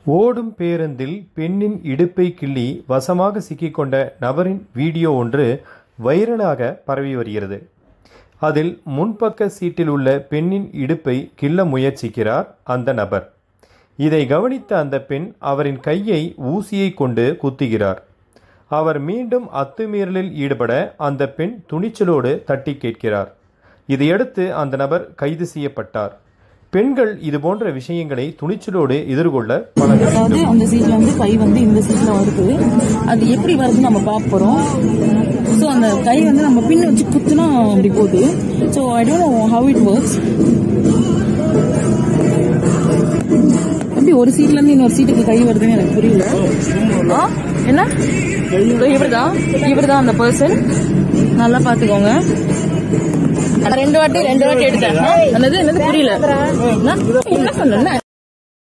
ஓடும் பேருந்தில் பெண்ணின் இடுப்பை கிள்ளி வசமாக சிக்கிக்கொண்ட நபரின் வீடியோ ஒன்று வைரலாக பரவி வருகிறது அதில் முன்பக்க சீட்டில் உள்ள பெண்ணின் இடுப்பை கிள்ள முயற்சிக்கிறார் அந்த நபர் இதை கவனித்த அந்த பெண் அவரின் கையை ஊசியை கொண்டு குத்துகிறார் அவர் மீண்டும் அத்துமீறலில் ஈடுபட அந்த பெண் துணிச்சலோடு தட்டி கேட்கிறார் இதையடுத்து அந்த நபர் கைது செய்யப்பட்டார் பெண்கள் இது போன்ற விஷயங்களை துணிச்சலோடு எதிர்கொள்ள பழக அதாவது அந்த சீட்ல வந்து கை வந்து இந்த சீட்ல வருது அது எப்படி வருதுன்னு நம்ம பார்க்க போறோம் ஸோ அந்த கை வந்து நம்ம பின் வச்சு குத்துனா அப்படி போகுது so I don't know how it works எப்படி ஒரு சீட்ல இருந்து இன்னொரு சீட்டுக்கு கை வருதுன்னு எனக்கு புரியல ஆ? என்ன இவர்தான் இவர்தான் அந்த பர்சன் நல்லா பாத்துக்கோங்க ரெண்டு வாட்டி ரெண்டு வாட்டி எடுத்தேன் என்னது என்னது புரியல என்ன? என்ன சொன்ன